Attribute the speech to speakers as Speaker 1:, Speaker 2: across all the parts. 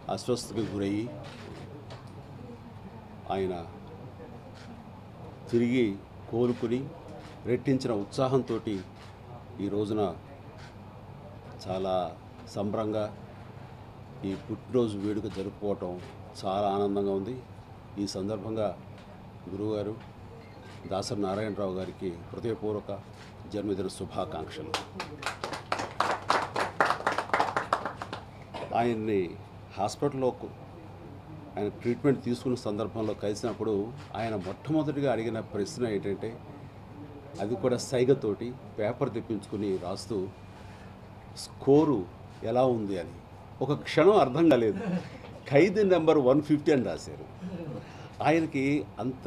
Speaker 1: అస్వస్థతకు గురయ్యి ఆయన తిరిగి కోలుకుని రెట్టించిన ఉత్సాహంతో ఈ రోజున చాలా సంబరంగా ఈ పుట్టినరోజు వేడుక జరుపుకోవటం చాలా ఆనందంగా ఉంది ఈ సందర్భంగా గురువుగారు దాసరి నారాయణరావు గారికి హృదయపూర్వక జన్మదిన శుభాకాంక్షలు ఆయన్ని హాస్పిటల్లో కు- ఆయన ట్రీట్మెంట్ తీసుకున్న సందర్భంలో కలిసినప్పుడు ఆయన మొట్టమొదటిగా అడిగిన ప్రశ్న ఏంటంటే అది కూడా సైగతోటి పేపర్ తెప్పించుకుని రాస్తూ స్కోరు ఎలా ఉంది అని ఒక క్షణం అర్థం కాలేదు ఖైదీ నెంబర్ వన్ ఫిఫ్టీ అని రాశారు ఆయనకి అంత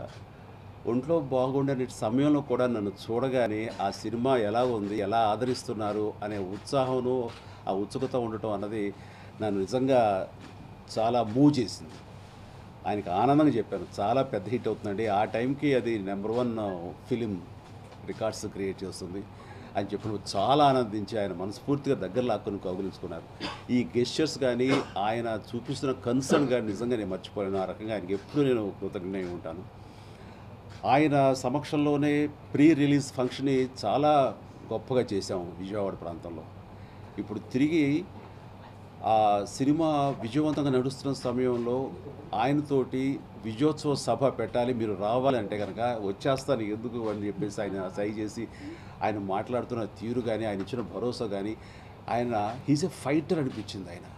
Speaker 1: ఒంట్లో బాగుండని సమయంలో కూడా నన్ను చూడగానే ఆ సినిమా ఎలా ఉంది ఎలా ఆదరిస్తున్నారు అనే ఉత్సాహంను ఆ ఉత్సుకత ఉండటం అన్నది నన్ను నిజంగా చాలా మూవ్ చేసింది ఆయనకి ఆనందంగా చెప్పాను చాలా పెద్ద హిట్ అవుతుందండి ఆ టైంకి అది number one film records create చేస్తుంది అని చెప్పినప్పుడు చాలా ఆనందించి ఆయన మనస్ఫూర్తిగా దగ్గర లాక్కొని కౌగులించుకున్నారు ఈ గెస్చర్స్ కానీ ఆయన చూపిస్తున్న కన్సర్న్ కానీ నిజంగా నేను మర్చిపోలేను ఆ రకంగా ఆయనకి ఎప్పుడు నేను కృతజ్ఞ ఉంటాను ఆయన సమక్షంలోనే ప్రీ రిలీజ్ ఫంక్షన్ని చాలా గొప్పగా చేశాం విజయవాడ ప్రాంతంలో ఇప్పుడు తిరిగి ఆ సినిమా విజయవంతంగా నడుస్తున్న సమయంలో ఆయనతోటి విజయోత్సవ సభ పెట్టాలి మీరు రావాలి అంటే కనుక వచ్చేస్తాను ఎందుకు అని చెప్పేసి ఆయన సై చేసి ఆయన మాట్లాడుతున్న తీరు కానీ ఆయన ఇచ్చిన భరోసా కానీ ఆయన హీజ్ ఎ ఫైటర్ అనిపించింది ఆయన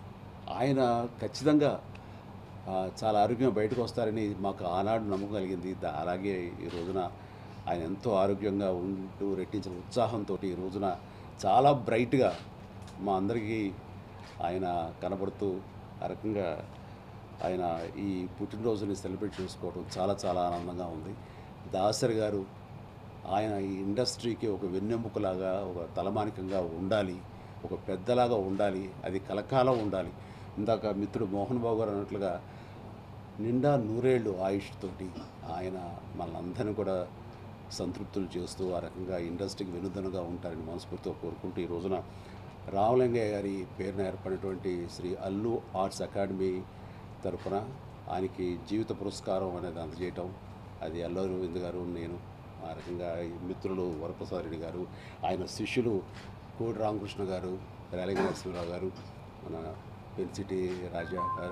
Speaker 1: ఆయన ఖచ్చితంగా ఆ, చాలా ఆరోగ్యంగా బయటకు వస్తారని మాకు ఆనాడు నమ్మకం కలిగింది దా- అలాగే ఈ రోజున ఆయన ఎంతో ఆరోగ్యంగా ఉంటూ రెట్టించిన ఉత్సాహంతో ఈ రోజున చాలా బ్రైట్గా మా అందరికీ ఆయన కనబడుతూ ఆ రకంగా ఆయన ఈ పుట్టినరోజుని సెలబ్రేట్ చేసుకోవడం చాలా చాలా ఆనందంగా ఉంది దాసరి గారు ఆయన ఈ ఇండస్ట్రీకి ఒక వెన్నెముకలాగా ఒక తలమానికంగా ఉండాలి ఒక పెద్దలాగా ఉండాలి అది కలకాలం ఉండాలి ఇందాక మిత్రుడు మోహన్ బాబు గారు అన్నట్లుగా నిండా నూరేళ్ళు ఆయుష్ తోటి ఆయన మనందరినీ కూడా సంతృప్తులు చేస్తూ ఆ రకంగా ఇండస్ట్రీకి వెనుదనుగా ఉంటారని మనస్ఫూర్తిగా కోరుకుంటూ ఈ రోజున రామలింగయ్య గారి పేరున ఏర్పడినటువంటి శ్రీ అల్లు ఆర్ట్స్ అకాడమీ తరపున ఆయనకి జీవిత పురస్కారం అనేది అందజేయటం అది అల్లు అరవింద్ గారు నేను ఆ రకంగా ఈ మిత్రులు వరప్రసాద్ రెడ్డి గారు ఆయన శిష్యులు కోడి రామకృష్ణ గారు రేలంగి నరసింహరావు గారు మన పెన్సిటీ రాజా ఆ,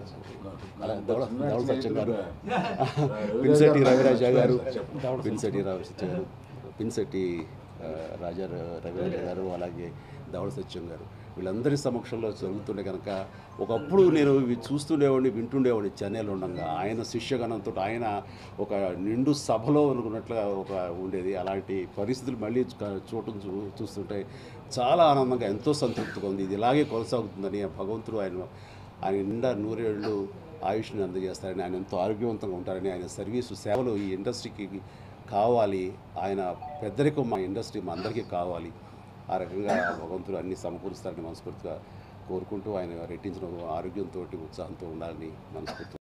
Speaker 1: అలా దౌడ దౌడ సత్యం గారు పిన్సెట్టి రవిరాజ గారు పిన్సెట్టి రవిరాజ గారు పిన్సెట్టి ఆ, రాజా రవిరాజ గారు అలాగే దౌడ సత్యం గారు వీళ్ళందరి సమక్షంలో జరుగుతుండే కనుక ఒకప్పుడు నేను ఇవి చూస్తుండేవాడిని వింటుండేవాడిని చెన్నైలో ఉండగా ఆయన శిష్యగణంతో ఆయన ఒక నిండు సభలో అనుకున్నట్లుగా ఒక ఉండేది అలాంటి పరిస్థితులు మళ్ళీ చూ- చూడటం చూ చూస్తుంటే చాలా ఆనందంగా ఎంతో సంతృప్తిగా ఉంది ఇది ఇలాగే కొనసాగుతుందని ఆ భగవంతుడు ఆయన ఆయన నిండా నూరేళ్ళు ఆయుష్ని అందజేస్తారని ఆయన ఎంతో ఆరోగ్యవంతంగా ఉంటారని ఆయన సర్వీసు సేవలు ఈ ఇండస్ట్రీకి కావాలి ఆయన పెద్దరికం మా ఇండస్ట్రీ మా అందరికీ కావాలి ఆ రకంగా భగవంతుడు అన్ని సమకూరుస్తారని మనస్ఫూర్తిగా కోరుకుంటూ ఆయన రెట్టించిన ఆరోగ్యంతో ఉత్సాహంతో ఉండాలని మనస్ఫూర్తిగా